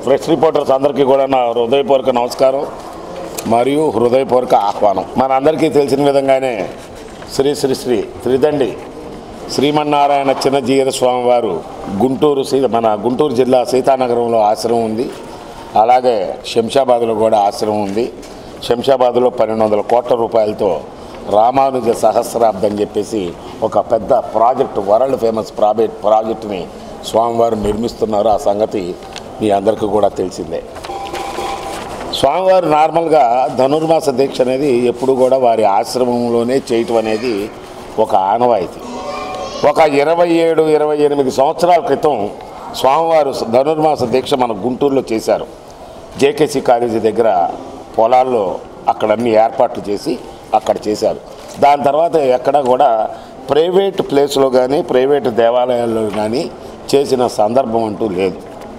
Fresh reporters అందరికీ కూడా నా హృదయపూర్వక నమస్కారం మరియు హృదయపూర్వక ఆహ్వానం మనందరికీ తెలిసిన విధంగానే శ్రీ శ్రీ శ్రీ త్రిదండి శ్రీమన్నారాయణ చిన్నజీర స్వామి వారు గుంటూరు సీ మన గుంటూరు జిల్లా సీతానగరంలో ఆశ్రమం ఉంది అలాగే శంషాబాద్లో కూడా ఆశ్రమం ఉంది శంషాబాద్లో పన్నెండు వందల కోట్ల రూపాయలతో రామానుజ సహస్రాబ్దం అని చెప్పేసి ఒక పెద్ద ప్రాజెక్ట్ వరల్డ్ ఫేమస్ ప్రాజెక్ట్ ప్రాజెక్టుని స్వామివారు నిర్మిస్తున్నారు ఆ సంగతి మీ అందరికీ కూడా తెలిసిందే స్వామివారు నార్మల్గా ధనుర్మాస దీక్ష అనేది ఎప్పుడు కూడా వారి ఆశ్రమంలోనే చేయటం అనేది ఒక ఆనవాయితీ ఒక ఇరవై ఏడు ఇరవై ఎనిమిది సంవత్సరాల క్రితం స్వామివారు ధనుర్మాస దీక్ష మన గుంటూరులో చేశారు జేకేసీ కాలేజీ దగ్గర పొలాల్లో అక్కడ అన్ని ఏర్పాట్లు చేసి అక్కడ చేశారు దాని తర్వాత ఎక్కడ కూడా ప్రైవేట్ ప్లేస్లో కానీ ప్రైవేట్ దేవాలయాల్లో కానీ చేసిన సందర్భం అంటూ లేదు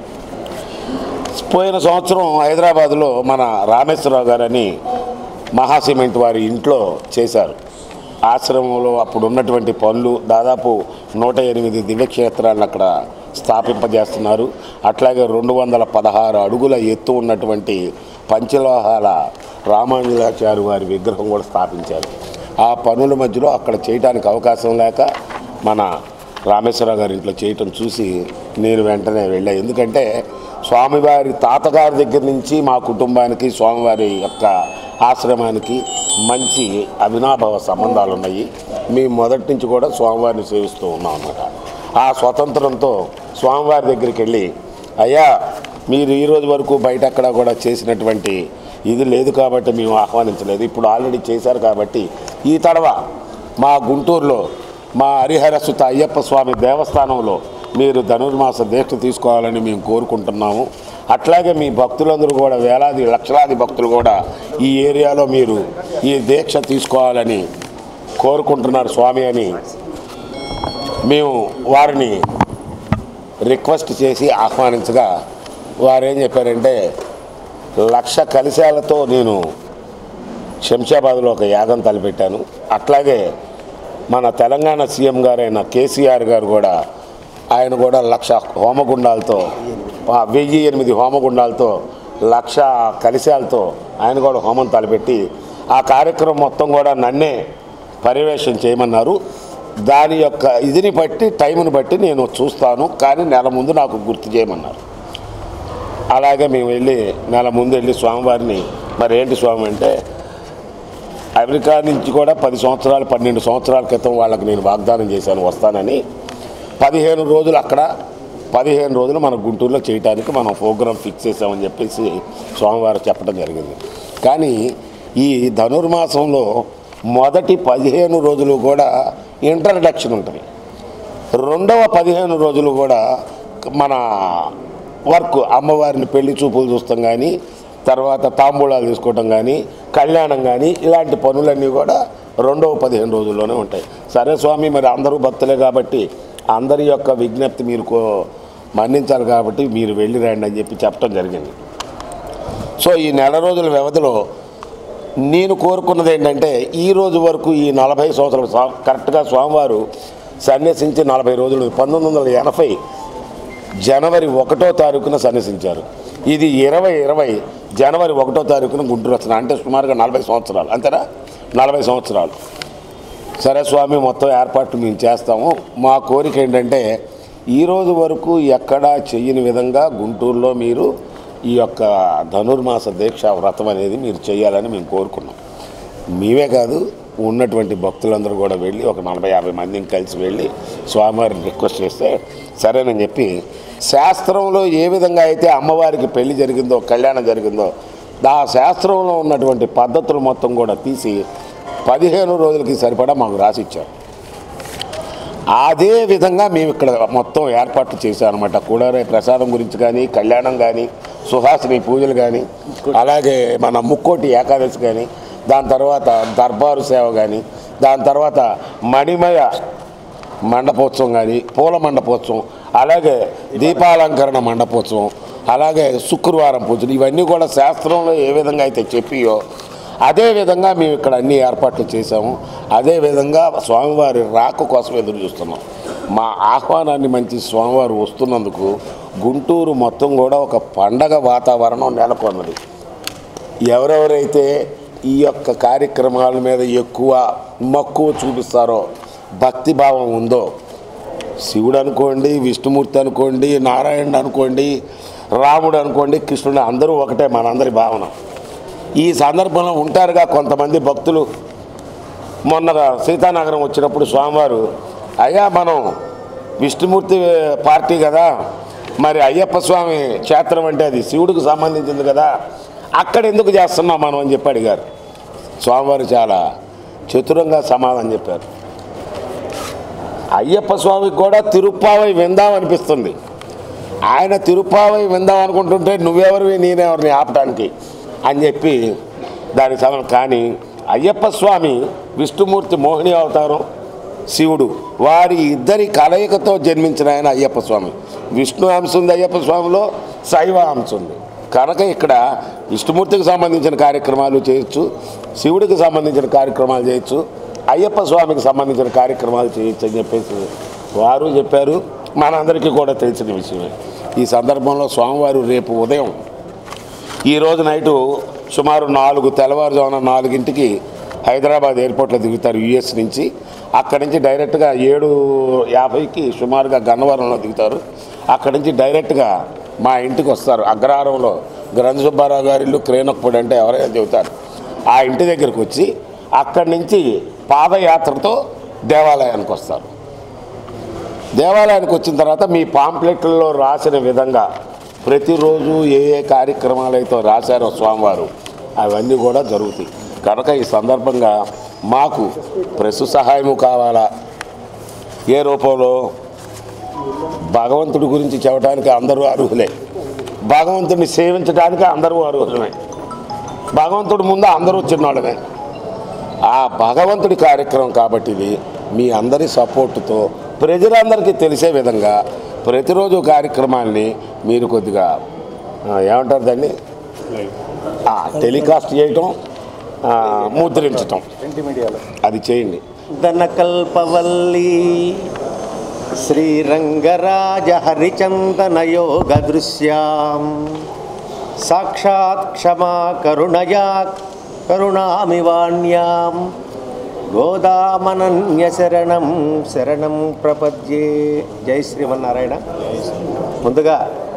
పోయిన సంవత్సరం హైదరాబాద్లో మన రామేశ్వరరావు గారని మహాసిమెంట్ వారి ఇంట్లో చేశారు ఆశ్రమంలో అప్పుడు ఉన్నటువంటి పనులు దాదాపు నూట ఎనిమిది దివ్యక్షేత్రాలను అక్కడ స్థాపింపజేస్తున్నారు అట్లాగే రెండు వందల పదహారు అడుగుల ఎత్తు ఉన్నటువంటి పంచలోహాల రామానుజాచార్య వారి విగ్రహం కూడా స్థాపించారు ఆ పనుల మధ్యలో అక్కడ చేయడానికి అవకాశం లేక మన రామేశ్వరరావు గారి ఇంట్లో చేయటం చూసి నేను వెంటనే వెళ్ళా ఎందుకంటే స్వామివారి తాతగారి దగ్గర నుంచి మా కుటుంబానికి స్వామివారి యొక్క ఆశ్రమానికి మంచి అవినాభావ సంబంధాలు ఉన్నాయి మేము మొదటి నుంచి కూడా స్వామివారిని సేవిస్తూ ఉన్నాం అన్నమాట ఆ స్వతంత్రంతో స్వామివారి దగ్గరికి వెళ్ళి అయ్యా మీరు ఈ రోజు వరకు బయట అక్కడ కూడా చేసినటువంటి ఇది లేదు కాబట్టి మేము ఆహ్వానించలేదు ఇప్పుడు ఆల్రెడీ చేశారు కాబట్టి ఈ తడవ మా గుంటూరులో మా హరిహర సుత అయ్యప్ప స్వామి దేవస్థానంలో మీరు ధనుర్మాస దీక్ష తీసుకోవాలని మేము కోరుకుంటున్నాము అట్లాగే మీ భక్తులందరూ కూడా వేలాది లక్షలాది భక్తులు కూడా ఈ ఏరియాలో మీరు ఈ దీక్ష తీసుకోవాలని కోరుకుంటున్నారు స్వామి అని మేము వారిని రిక్వెస్ట్ చేసి ఆహ్వానించగా వారు ఏం చెప్పారంటే లక్ష కలశాలతో నేను శంషాబాద్లో ఒక యాగం తలపెట్టాను అట్లాగే మన తెలంగాణ సీఎం గారైన కేసీఆర్ గారు కూడా ఆయన కూడా లక్ష హోమగుండాలతో ఆ వెయ్యి ఎనిమిది హోమగుండాలతో లక్ష కలశాలతో ఆయన కూడా హోమం తలపెట్టి ఆ కార్యక్రమం మొత్తం కూడా నన్నే పర్యవేక్షణ చేయమన్నారు దాని యొక్క ఇదిని బట్టి టైంని బట్టి నేను చూస్తాను కానీ నెల ముందు నాకు గుర్తు చేయమన్నారు అలాగే మేము వెళ్ళి నెల ముందు వెళ్ళి స్వామివారిని మరి ఏంటి స్వామి అంటే అమెరికా నుంచి కూడా పది సంవత్సరాలు పన్నెండు సంవత్సరాల క్రితం వాళ్ళకి నేను వాగ్దానం చేశాను వస్తానని పదిహేను రోజులు అక్కడ పదిహేను రోజులు మన గుంటూరులో చేయడానికి మనం ప్రోగ్రాం ఫిక్స్ చేసామని చెప్పేసి స్వామివారు చెప్పడం జరిగింది కానీ ఈ ధనుర్మాసంలో మొదటి పదిహేను రోజులు కూడా ఇంట్రడక్షన్ ఉంటుంది రెండవ పదిహేను రోజులు కూడా మన వర్క్ అమ్మవారిని పెళ్లి చూపులు చూస్తాం కానీ తర్వాత తాంబూలాలు తీసుకోవటం కానీ కళ్యాణం కానీ ఇలాంటి పనులన్నీ కూడా రెండవ పదిహేను రోజుల్లోనే ఉంటాయి సరే స్వామి మరి అందరూ భక్తులే కాబట్టి అందరి యొక్క విజ్ఞప్తి మీరు కో మన్నించాలి కాబట్టి మీరు వెళ్ళి రండి అని చెప్పి చెప్పడం జరిగింది సో ఈ నెల రోజుల వ్యవధిలో నేను కోరుకున్నది ఏంటంటే ఈ రోజు వరకు ఈ నలభై సంవత్సరాలు స్వా- కరెక్ట్గా స్వామివారు సన్యసించి నలభై రోజులు పంతొమ్మిది వందల ఎనభై జనవరి ఒకటో తారీఖున సన్యసించారు ఇది ఇరవై ఇరవై జనవరి ఒకటో తారీఖున గుంటూరు వచ్చిన అంటే సుమారుగా నలభై సంవత్సరాలు అంతేనా నలభై సంవత్సరాలు సరే స్వామి మొత్తం ఏర్పాట్లు మేము చేస్తాము మా కోరిక ఏంటంటే ఈ రోజు వరకు ఎక్కడా చెయ్యని విధంగా గుంటూరులో మీరు ఈ యొక్క ధనుర్మాస దీక్ష వ్రతం అనేది మీరు చేయాలని మేము కోరుకున్నాం మేమే కాదు ఉన్నటువంటి భక్తులందరూ కూడా వెళ్ళి ఒక నలభై యాభై మందిని కలిసి వెళ్ళి స్వామివారిని రిక్వెస్ట్ చేస్తే సరేనని చెప్పి శాస్త్రంలో ఏ విధంగా అయితే అమ్మవారికి పెళ్లి జరిగిందో కళ్యాణం జరిగిందో ఆ శాస్త్రంలో ఉన్నటువంటి పద్ధతులు మొత్తం కూడా తీసి పదిహేను రోజులకి సరిపడా మాకు రాసిచ్చారు అదే విధంగా మేము ఇక్కడ మొత్తం ఏర్పాట్లు చేశాం అనమాట కూడరే ప్రసాదం గురించి కానీ కళ్యాణం కానీ సుహాసిని పూజలు కానీ అలాగే మన ముక్కోటి ఏకాదశి కానీ దాని తర్వాత దర్బారు సేవ కానీ దాని తర్వాత మణిమయ మండపోత్సవం కానీ పూల మండపోత్సవం అలాగే దీపాలంకరణ మండపోత్సవం అలాగే శుక్రవారం పూజలు ఇవన్నీ కూడా శాస్త్రంలో ఏ విధంగా అయితే చెప్పియో అదే విధంగా మేము ఇక్కడ అన్ని ఏర్పాట్లు చేశాము అదే విధంగా స్వామివారి రాక కోసం ఎదురు చూస్తున్నాం మా ఆహ్వానాన్ని మంచి స్వామివారు వస్తున్నందుకు గుంటూరు మొత్తం కూడా ఒక పండగ వాతావరణం నెలకొన్నది ఎవరెవరైతే ఈ యొక్క కార్యక్రమాల మీద ఎక్కువ మక్కువ చూపిస్తారో భక్తిభావం ఉందో శివుడు అనుకోండి విష్ణుమూర్తి అనుకోండి నారాయణుడు అనుకోండి రాముడు అనుకోండి కృష్ణుడు అందరూ ఒకటే మనందరి భావన ఈ సందర్భంలో ఉంటారుగా కొంతమంది భక్తులు మొన్న సీతానగరం వచ్చినప్పుడు స్వామివారు అయ్యా మనం విష్ణుమూర్తి పార్టీ కదా మరి అయ్యప్ప స్వామి క్షేత్రం అంటే అది శివుడికి సంబంధించింది కదా అక్కడ ఎందుకు చేస్తున్నాం మనం అని చెప్పి అడిగారు స్వామివారు చాలా చతురంగా సమాధానం చెప్పారు అయ్యప్ప స్వామికి కూడా తిరుప్పావై విందాం అనిపిస్తుంది ఆయన తిరుప్పావై విందాం అనుకుంటుంటే నువ్వెవరివి నేనెవరిని ఆపటానికి అని చెప్పి దానికి సమయం కానీ అయ్యప్ప స్వామి విష్ణుమూర్తి మోహిని అవతారం శివుడు వారి ఇద్దరి కలయికతో జన్మించిన ఆయన అయ్యప్ప స్వామి విష్ణు అంశ ఉంది అయ్యప్ప స్వామిలో శైవ అంశ ఉంది కనుక ఇక్కడ విష్ణుమూర్తికి సంబంధించిన కార్యక్రమాలు చేయొచ్చు శివుడికి సంబంధించిన కార్యక్రమాలు చేయొచ్చు అయ్యప్ప స్వామికి సంబంధించిన కార్యక్రమాలు చేయొచ్చు అని చెప్పేసి వారు చెప్పారు మనందరికీ కూడా తెలిసిన విషయమే ఈ సందర్భంలో స్వామివారు రేపు ఉదయం ఈ రోజు నైటు సుమారు నాలుగు తెల్లవారుజామున నాలుగింటికి హైదరాబాద్ ఎయిర్పోర్ట్లో దిగుతారు యుఎస్ నుంచి అక్కడి నుంచి డైరెక్ట్గా ఏడు యాభైకి సుమారుగా గన్నవరంలో దిగుతారు అక్కడి నుంచి డైరెక్ట్గా మా ఇంటికి వస్తారు అగ్రహారంలో గ్రంథ సుబ్బారావు గారి ఇల్లు క్రేనొక్కపూడి అంటే ఎవరైనా చెబుతారు ఆ ఇంటి దగ్గరికి వచ్చి అక్కడి నుంచి పాదయాత్రతో దేవాలయానికి వస్తారు దేవాలయానికి వచ్చిన తర్వాత మీ పాంప్లెట్లలో రాసిన విధంగా ప్రతిరోజు ఏ ఏ కార్యక్రమాలు అయితే రాశారో స్వామివారు అవన్నీ కూడా జరుగుతాయి కనుక ఈ సందర్భంగా మాకు ప్రెస్ సహాయము కావాలా ఏ రూపంలో భగవంతుడి గురించి చెప్పడానికి అందరూ అర్హులే భగవంతుడిని సేవించడానికి అందరూ అర్హులమే భగవంతుడి ముందు అందరూ చిన్నవాళ్ళమే ఆ భగవంతుడి కార్యక్రమం కాబట్టి ఇది మీ అందరి సపోర్టుతో ప్రజలందరికీ తెలిసే విధంగా ప్రతిరోజు కార్యక్రమాల్ని మీరు కొద్దిగా ఆ, ఏమంటారు దాన్ని ఆ, టెలికాస్ట్ చేయటం ఆ, ముద్రించటం అది చేయండి దనకల్పవల్లి శ్రీరంగరాజ హరిచందన యోగ దృశ్యాం సాక్షాత్ క్షమా కరుణయా కరుణామివాణ్యాం గోదామనన్య శరణం శరణం ప్రపద్యే జై శ్రీమన్నారాయణ ముందుగా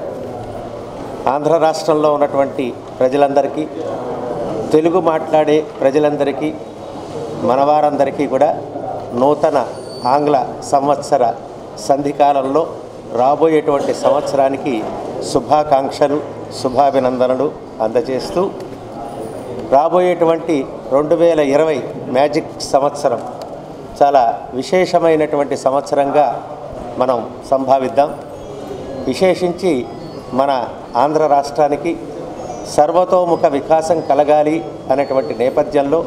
ఆంధ్ర రాష్ట్రంలో ఉన్నటువంటి ప్రజలందరికీ తెలుగు మాట్లాడే ప్రజలందరికీ మనవారందరికీ కూడా నూతన ఆంగ్ల సంవత్సర సంధికాలంలో రాబోయేటువంటి సంవత్సరానికి శుభాకాంక్షలు శుభాభినందనలు అందజేస్తూ రాబోయేటువంటి రెండు వేల ఇరవై మ్యాజిక్ సంవత్సరం చాలా విశేషమైనటువంటి సంవత్సరంగా మనం సంభావిద్దాం విశేషించి మన ఆంధ్ర రాష్ట్రానికి సర్వతోముఖ వికాసం కలగాలి అనేటువంటి నేపథ్యంలో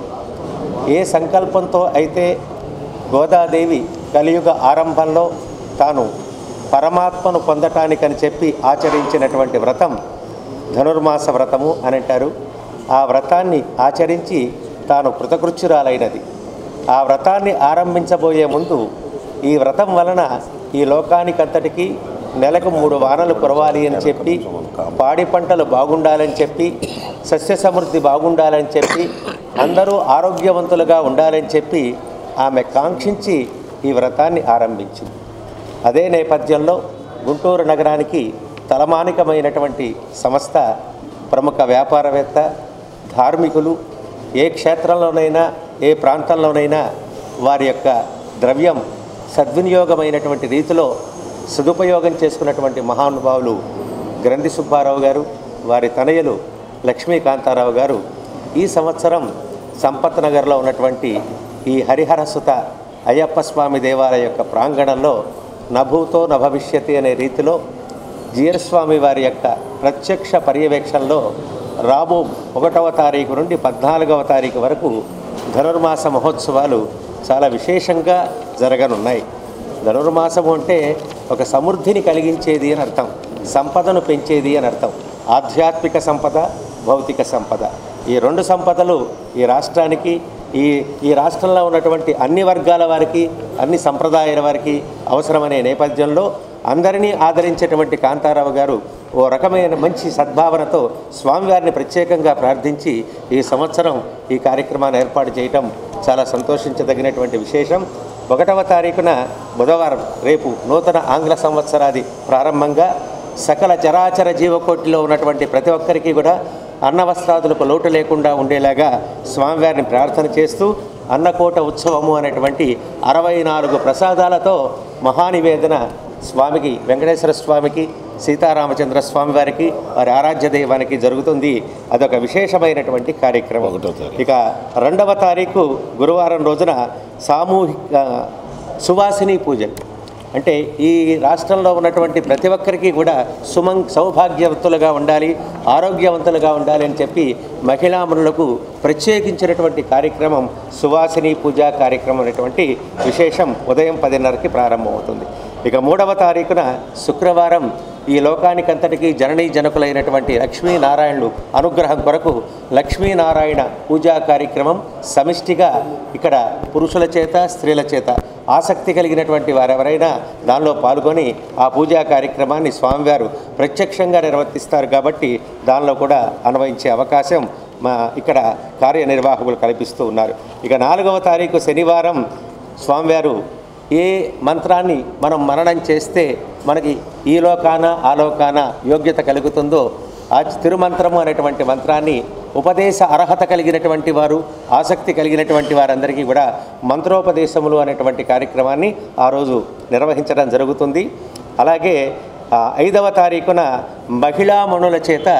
ఏ సంకల్పంతో అయితే గోదాదేవి కలియుగ ఆరంభంలో తాను పరమాత్మను పొందటానికని చెప్పి ఆచరించినటువంటి వ్రతం ధనుర్మాస వ్రతము అని అంటారు ఆ వ్రతాన్ని ఆచరించి తాను కృతకృత్యురాలైనది ఆ వ్రతాన్ని ఆరంభించబోయే ముందు ఈ వ్రతం వలన ఈ లోకానికంతటికీ నెలకు మూడు వానలు కురవాలి అని చెప్పి పాడి పంటలు బాగుండాలని చెప్పి సస్య సమృద్ధి బాగుండాలని చెప్పి అందరూ ఆరోగ్యవంతులుగా ఉండాలని చెప్పి ఆమె కాంక్షించి ఈ వ్రతాన్ని ఆరంభించింది అదే నేపథ్యంలో గుంటూరు నగరానికి తలమానికమైనటువంటి సంస్థ ప్రముఖ వ్యాపారవేత్త ధార్మికులు ఏ క్షేత్రంలోనైనా ఏ ప్రాంతంలోనైనా వారి యొక్క ద్రవ్యం సద్వినియోగమైనటువంటి రీతిలో సదుపయోగం చేసుకున్నటువంటి మహానుభావులు గ్రంథి సుబ్బారావు గారు వారి తనయులు లక్ష్మీకాంతారావు గారు ఈ సంవత్సరం సంపత్ నగర్లో ఉన్నటువంటి ఈ హరిహరసుత అయ్యప్ప స్వామి దేవాలయ యొక్క ప్రాంగణంలో నభూతో నభవిష్యతి అనే రీతిలో జీరస్వామి వారి యొక్క ప్రత్యక్ష పర్యవేక్షణలో రాబో ఒకటవ తారీఖు నుండి పద్నాలుగవ తారీఖు వరకు ధనుర్మాస మహోత్సవాలు చాలా విశేషంగా జరగనున్నాయి ధనుర్మాసము అంటే ఒక సమృద్ధిని కలిగించేది అని అర్థం సంపదను పెంచేది అని అర్థం ఆధ్యాత్మిక సంపద భౌతిక సంపద ఈ రెండు సంపదలు ఈ రాష్ట్రానికి ఈ ఈ రాష్ట్రంలో ఉన్నటువంటి అన్ని వర్గాల వారికి అన్ని సంప్రదాయాల వారికి అవసరమనే నేపథ్యంలో అందరినీ ఆదరించేటువంటి కాంతారావు గారు ఓ రకమైన మంచి సద్భావనతో స్వామివారిని ప్రత్యేకంగా ప్రార్థించి ఈ సంవత్సరం ఈ కార్యక్రమాన్ని ఏర్పాటు చేయటం చాలా సంతోషించదగినటువంటి విశేషం ఒకటవ తారీఖున బుధవారం రేపు నూతన ఆంగ్ల సంవత్సరాది ప్రారంభంగా సకల చరాచర జీవకోటిలో ఉన్నటువంటి ప్రతి ఒక్కరికి కూడా అన్న వస్త్రాదులకు లోటు లేకుండా ఉండేలాగా స్వామివారిని ప్రార్థన చేస్తూ అన్నకోట ఉత్సవము అనేటువంటి అరవై నాలుగు ప్రసాదాలతో మహానివేదన స్వామికి వెంకటేశ్వర స్వామికి సీతారామచంద్ర స్వామి వారికి వారి ఆరాధ్య దైవానికి జరుగుతుంది అదొక విశేషమైనటువంటి కార్యక్రమం ఒకటో తారీఖు. ఇక రెండవ తారీఖు గురువారం రోజున సామూహిక సువాసిని పూజలు అంటే ఈ రాష్ట్రంలో ఉన్నటువంటి ప్రతి ఒక్కరికి కూడా సుమం సౌభాగ్యవంతులుగా ఉండాలి ఆరోగ్యవంతులుగా ఉండాలి అని చెప్పి మహిళామణులకు ప్రత్యేకించినటువంటి కార్యక్రమం సువాసిని పూజా కార్యక్రమం అనేటువంటి విశేషం ఉదయం పదిన్నరకి ప్రారంభమవుతుంది ఇక మూడవ తారీఖున శుక్రవారం ఈ లోకానికంతటికీ జననీ జనకులైనటువంటి లక్ష్మీనారాయణులు అనుగ్రహం కొరకు లక్ష్మీనారాయణ పూజా కార్యక్రమం సమిష్టిగా ఇక్కడ పురుషుల చేత స్త్రీల చేత ఆసక్తి కలిగినటువంటి వారెవరైనా దానిలో పాల్గొని ఆ పూజా కార్యక్రమాన్ని స్వామివారు ప్రత్యక్షంగా నిర్వర్తిస్తారు కాబట్టి దానిలో కూడా అన్వయించే అవకాశం మా ఇక్కడ కార్యనిర్వాహకులు కల్పిస్తూ ఉన్నారు ఇక నాలుగవ తారీఖు శనివారం స్వామివారు ఏ మంత్రాన్ని మనం మననం చేస్తే మనకి ఈ లోకాన ఆ లోకాన యోగ్యత కలుగుతుందో ఆ తిరుమంత్రము అనేటువంటి మంత్రాన్ని ఉపదేశ అర్హత కలిగినటువంటి వారు ఆసక్తి కలిగినటువంటి వారందరికీ కూడా మంత్రోపదేశములు అనేటువంటి కార్యక్రమాన్ని ఆ రోజు నిర్వహించడం జరుగుతుంది అలాగే ఆ, ఐదవ తారీఖున మహిళామణుల చేత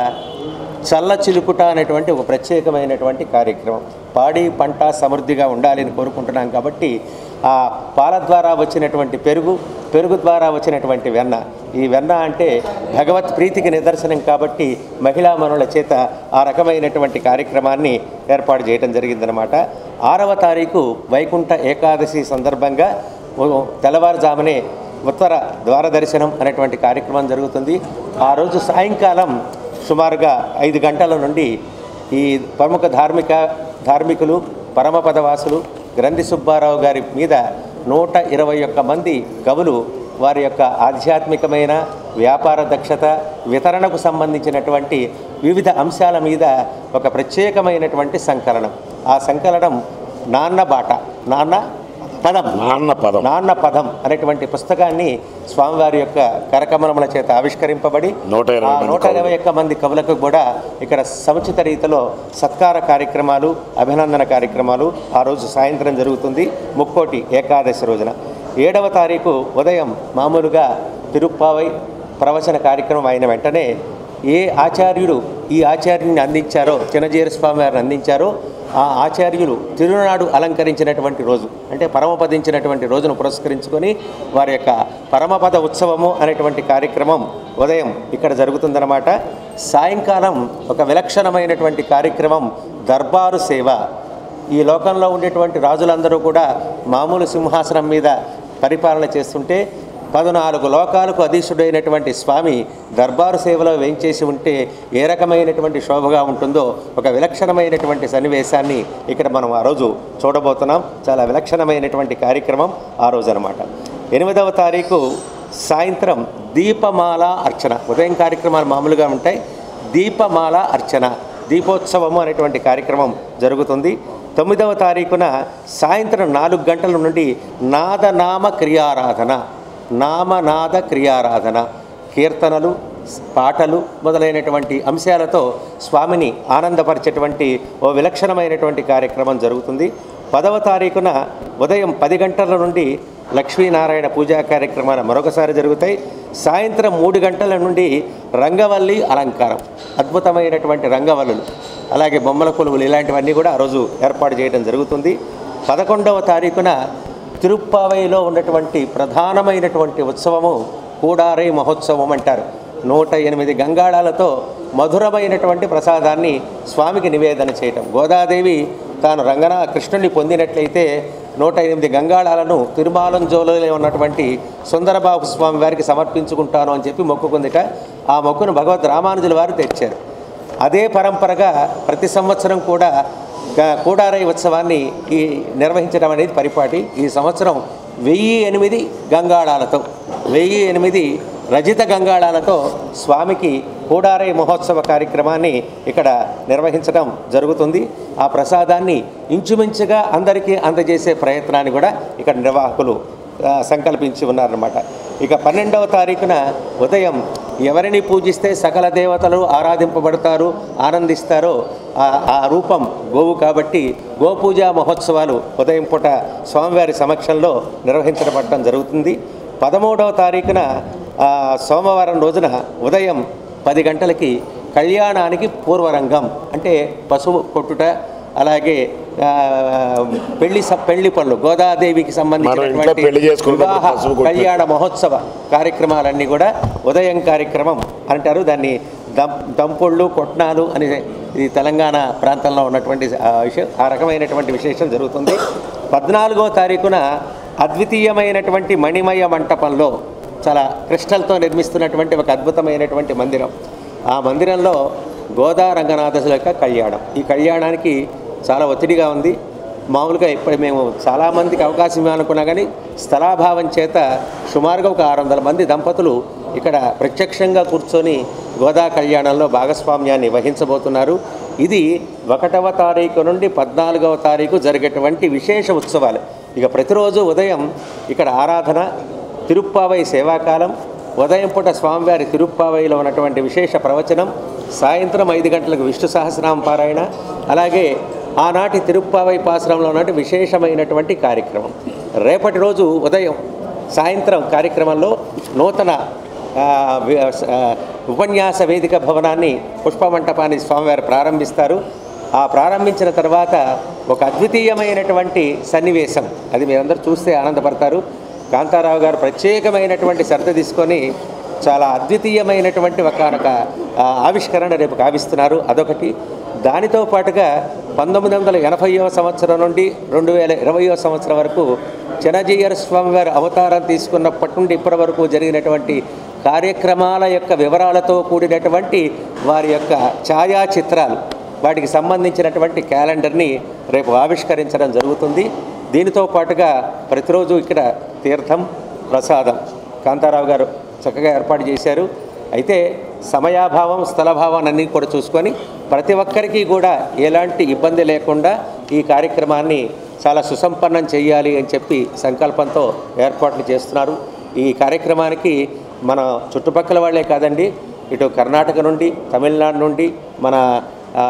చల్ల చిలుకుట అనేటువంటి ఒక ప్రత్యేకమైనటువంటి కార్యక్రమం పాడి పంట సమృద్ధిగా ఉండాలని కోరుకుంటున్నాం కాబట్టి ఆ పాల ద్వారా వచ్చినటువంటి పెరుగు పెరుగు ద్వారా వచ్చినటువంటి వెన్న ఈ వెన్న అంటే భగవత్ ప్రీతికి నిదర్శనం కాబట్టి మహిళా మనుల చేత ఆ రకమైనటువంటి కార్యక్రమాన్ని ఏర్పాటు చేయడం జరిగిందనమాట ఆరవ తారీఖు వైకుంఠ ఏకాదశి సందర్భంగా ఓ తెల్లవారుజామునే ఉత్తర ద్వార దర్శనం అనేటువంటి కార్యక్రమం జరుగుతుంది ఆ రోజు సాయంకాలం సుమారుగా ఐదు గంటల నుండి ఈ ప్రముఖ ధార్మిక ధార్మికులు పరమపదవాసులు గ్రంథి సుబ్బారావు గారి మీద నూట ఇరవై ఒక్క మంది కవులు వారి యొక్క ఆధ్యాత్మికమైన వ్యాపార దక్షత వితరణకు సంబంధించినటువంటి వివిధ అంశాల మీద ఒక ప్రత్యేకమైనటువంటి సంకలనం ఆ సంకలనం నాన్న బాట నాన్న పదం నాన్న పదం నాన్న పదం అనేటువంటి పుస్తకాన్ని స్వామివారి యొక్క కరకమలముల చేత ఆవిష్కరింపబడి నూట ఇరవై ఆ మంది నూట ఇరవై ఒక్క మంది కవులకు కూడా ఇక్కడ సముచిత రీతిలో సత్కార కార్యక్రమాలు అభినందన కార్యక్రమాలు ఆ రోజు సాయంత్రం జరుగుతుంది ముక్కోటి ఏకాదశి రోజున ఏడవ తారీఖు ఉదయం మామూలుగా తిరుప్పావై ప్రవచన కార్యక్రమం అయిన వెంటనే ఏ ఆచార్యుడు ఈ ఆచార్యుని అందించారో చిన్నజీర స్వామి వారిని అందించారో ఆ ఆచార్యులు తిరునాడు అలంకరించినటువంటి రోజు అంటే పరమపదించినటువంటి రోజును పురస్కరించుకొని వారి యొక్క పరమపద ఉత్సవము అనేటువంటి కార్యక్రమం ఉదయం ఇక్కడ జరుగుతుందన్నమాట సాయంకాలం ఒక విలక్షణమైనటువంటి కార్యక్రమం దర్బారు సేవ ఈ లోకంలో ఉండేటువంటి రాజులందరూ కూడా మామూలు సింహాసనం మీద పరిపాలన చేస్తుంటే పద్నాలుగు లోకాలకు అధీశుడైనటువంటి స్వామి దర్బారు సేవలో వేంచేసి ఉంటే ఏ రకమైనటువంటి శోభగా ఉంటుందో ఒక విలక్షణమైనటువంటి సన్నివేశాన్ని ఇక్కడ మనం ఆ రోజు చూడబోతున్నాం చాలా విలక్షణమైనటువంటి కార్యక్రమం ఆ రోజు అనమాట ఎనిమిదవ తారీఖు సాయంత్రం దీపమాల అర్చన ఉదయం కార్యక్రమాలు మామూలుగా ఉంటాయి దీపమాల అర్చన దీపోత్సవము అనేటువంటి కార్యక్రమం జరుగుతుంది తొమ్మిదవ తారీఖున సాయంత్రం నాలుగు గంటల నుండి నాదనామ క్రియారాధన నామనాద క్రియారాధన కీర్తనలు పాటలు మొదలైనటువంటి అంశాలతో స్వామిని ఆనందపరిచేటువంటి ఓ విలక్షణమైనటువంటి కార్యక్రమం జరుగుతుంది పదవ తారీఖున ఉదయం పది గంటల నుండి లక్ష్మీనారాయణ పూజా కార్యక్రమాలు మరొకసారి జరుగుతాయి సాయంత్రం మూడు గంటల నుండి రంగవల్లి అలంకారం అద్భుతమైనటువంటి రంగవల్లులు అలాగే బొమ్మల కొలువులు ఇలాంటివన్నీ కూడా ఆ రోజు ఏర్పాటు చేయడం జరుగుతుంది పదకొండవ తారీఖున తిరుప్పావైలో ఉన్నటువంటి ప్రధానమైనటువంటి ఉత్సవము కూడారై మహోత్సవం అంటారు నూట ఎనిమిది గంగాళాలతో మధురమైనటువంటి ప్రసాదాన్ని స్వామికి నివేదన చేయటం గోదాదేవి తాను రంగన కృష్ణుని పొందినట్లయితే నూట ఎనిమిది గంగాళాలను తిరుమాలంజోలో ఉన్నటువంటి సుందరబాబు స్వామి వారికి సమర్పించుకుంటాను అని చెప్పి మొక్కుకుందిట ఆ మొక్కును భగవద్ రామానుజుల వారు తెచ్చారు అదే పరంపరగా ప్రతి సంవత్సరం కూడా గా- కూడారై ఉత్సవాన్ని ఈ నిర్వహించడం అనేది పరిపాటి ఈ సంవత్సరం వెయ్యి ఎనిమిది గంగాళాలతో వెయ్యి ఎనిమిది రజిత గంగాళాలతో స్వామికి కూడారై మహోత్సవ కార్యక్రమాన్ని ఇక్కడ నిర్వహించడం జరుగుతుంది ఆ ప్రసాదాన్ని ఇంచుమించుగా అందరికీ అందజేసే ప్రయత్నాన్ని కూడా ఇక్కడ నిర్వాహకులు ఆ, సంకల్పించి ఉన్నారన్నమాట ఇక పన్నెండవ తారీఖున ఉదయం ఎవరిని పూజిస్తే సకల దేవతలు ఆరాధింపబడతారు ఆనందిస్తారో ఆ- ఆ రూపం గోవు కాబట్టి గోపూజ మహోత్సవాలు ఉదయం పూట స్వామివారి సమక్షంలో నిర్వహించబడటం జరుగుతుంది పదమూడవ తారీఖున ఆ, సోమవారం రోజున ఉదయం పది గంటలకి కళ్యాణానికి పూర్వరంగం అంటే పశువు కొట్టుట అలాగే ఆ, పెళ్లి స- పెళ్లి పనులు గోదాదేవికి మనం ఇంట్లో సంబంధించినటువంటి పెళ్లి చేసుకున్నప్పుడు వివాహ పసుపు కొట్టు. కళ్యాణ మహోత్సవ కార్యక్రమాలన్నీ కూడా ఉదయం కార్యక్రమం అంటారు దాన్ని దం దంపుళ్ళు కొట్నాలు అని ఇది తెలంగాణ ప్రాంతంలో ఉన్నటువంటి ఆ విషయం ఆ రకమైనటువంటి విశేషం జరుగుతుంది పద్నాలుగో తారీఖున అద్వితీయమైనటువంటి మణిమయ మంటపంలో చాలా క్రిస్టల్తో నిర్మిస్తున్నటువంటి ఒక అద్భుతమైనటువంటి మందిరం ఆ మందిరంలో గోదా రంగనాథసుల యొక్క కళ్యాణం ఈ కళ్యాణానికి చాలా ఒత్తిడిగా ఉంది మామూలుగా ఇప్పుడు మేము చాలామందికి అవకాశం ఇవ్వాలనుకున్నా కానీ స్థలాభావం చేత సుమారుగా ఒక ఆరు వందల మంది దంపతులు ఇక్కడ ప్రత్యక్షంగా కూర్చొని గోదా కళ్యాణంలో భాగస్వామ్యాన్ని వహించబోతున్నారు ఇది ఒకటవ తారీఖు నుండి పద్నాలుగవ తారీఖు జరిగేటువంటి విశేష ఉత్సవాలు ఇక ప్రతిరోజు ఉదయం ఇక్కడ ఆరాధన తిరుప్పావై సేవాకాలం ఉదయం పూట స్వామివారి తిరుప్పావైలో ఉన్నటువంటి విశేష ప్రవచనం సాయంత్రం ఐదు గంటలకు విష్ణు సహస్రనామ పారాయణ అలాగే ఆనాటి తిరుప్పావై పాసరంలో ఉన్నటువంటి విశేషమైనటువంటి కార్యక్రమం రేపటి రోజు ఉదయం సాయంత్రం కార్యక్రమంలో నూతన ఆ, వి- ఆ, ఉపన్యాస వేదిక భవనాన్ని పుష్పమంటపాన్ని స్వామివారు ప్రారంభిస్తారు ఆ ప్రారంభించిన తర్వాత ఒక అద్వితీయమైనటువంటి సన్నివేశం అది మీరందరూ చూస్తే ఆనందపడతారు కాంతారావు గారు ప్రత్యేకమైనటువంటి శ్రద్ధ తీసుకొని చాలా అద్వితీయమైనటువంటి ఒకనొక ఆవిష్కరణ రేపు కావిస్తున్నారు అదొకటి దానితో పాటుగా పంతొమ్మిది వందల ఎనభైవ సంవత్సరం నుండి రెండు వేల ఇరవయో సంవత్సరం వరకు చినజీయర్ స్వామివారి అవతారం తీసుకున్నప్పటి నుండి ఇప్పటి వరకు జరిగినటువంటి కార్యక్రమాల యొక్క వివరాలతో కూడినటువంటి వారి యొక్క ఛాయాచిత్రాలు వాటికి సంబంధించినటువంటి క్యాలెండర్ని రేపు ఆవిష్కరించడం జరుగుతుంది దీనితో పాటుగా ప్రతిరోజు ఇక్కడ తీర్థం ప్రసాదం కాంతారావు గారు చక్కగా ఏర్పాటు చేశారు అయితే సమయాభావం స్థలభావం అన్నీ కూడా చూసుకొని ప్రతి ఒక్కరికి కూడా ఎలాంటి ఇబ్బంది లేకుండా ఈ కార్యక్రమాన్ని చాలా సుసంపన్నం చేయాలి అని చెప్పి సంకల్పంతో ఏర్పాట్లు చేస్తున్నారు ఈ కార్యక్రమానికి మన చుట్టుపక్కల వాళ్ళే కాదండి ఇటు కర్ణాటక నుండి తమిళనాడు నుండి మన ఆ,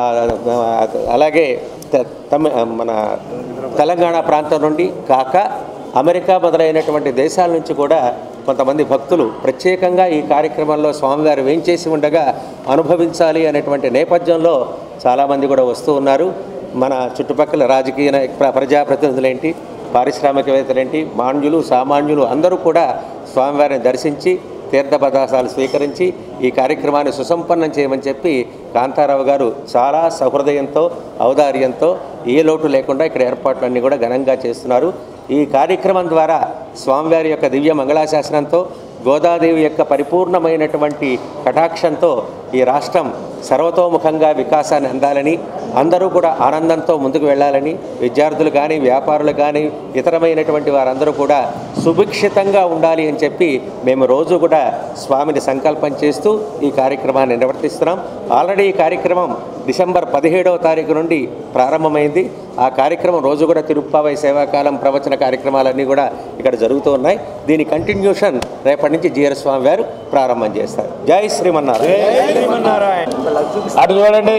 అలాగే త- తమి మన తెలంగాణ ప్రాంతం నుండి కాక అమెరికా మొదలైనటువంటి దేశాల నుంచి కూడా కొంతమంది భక్తులు ప్రత్యేకంగా ఈ కార్యక్రమంలో స్వామివారు వేంచేసి ఉండగా అనుభవించాలి అనేటువంటి నేపథ్యంలో చాలామంది కూడా వస్తూ ఉన్నారు మన చుట్టుపక్కల రాజకీయ నాయ- ప్ర- ప్రజాప్రతినిధులేంటి పారిశ్రామికవేత్తలేంటి మాన్యులు సామాన్యులు అందరూ కూడా స్వామివారిని దర్శించి తీర్థపదార్థాలు స్వీకరించి ఈ కార్యక్రమాన్ని సుసంపన్నం చేయమని చెప్పి కాంతారావు గారు చాలా సహృదయంతో ఔదార్యంతో ఏ లోటు లేకుండా ఇక్కడ ఏర్పాట్లన్నీ కూడా ఘనంగా చేస్తున్నారు ఈ కార్యక్రమం ద్వారా స్వామివారి యొక్క దివ్య మంగళాశాసనంతో గోదాదేవి యొక్క పరిపూర్ణమైనటువంటి కటాక్షంతో ఈ రాష్ట్రం సర్వతోముఖంగా వికాసాన్ని అందాలని అందరూ కూడా ఆనందంతో ముందుకు వెళ్ళాలని విద్యార్థులు కానీ వ్యాపారులు కానీ ఇతరమైనటువంటి వారందరూ కూడా సుభిక్షితంగా ఉండాలి అని చెప్పి మేము రోజు కూడా స్వామిని సంకల్పం చేస్తూ ఈ కార్యక్రమాన్ని నిర్వర్తిస్తున్నాం ఆల్రెడీ ఈ కార్యక్రమం డిసెంబర్ పదిహేడవ తారీఖు నుండి ప్రారంభమైంది ఆ కార్యక్రమం రోజు కూడా తిరుప్పావై సేవాకాలం ప్రవచన కార్యక్రమాలన్నీ కూడా ఇక్కడ జరుగుతూ ఉన్నాయి దీని కంటిన్యూషన్ రేపటి నుంచి జీఆర్ స్వామి వారు ప్రారంభం చేస్తారు జై శ్రీమన్నారాయణ అటు చూడండి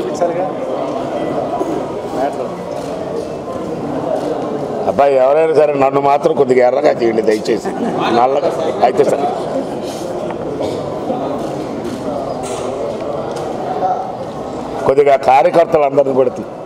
అబ్బాయి ఎవరైనా సరే నన్ను మాత్రం కొద్దిగా ఎర్రగా తీయండి దయచేసి నల్లగా అయితే సరే కొద్దిగా కార్యకర్తలు అందరిని కూడా తీ-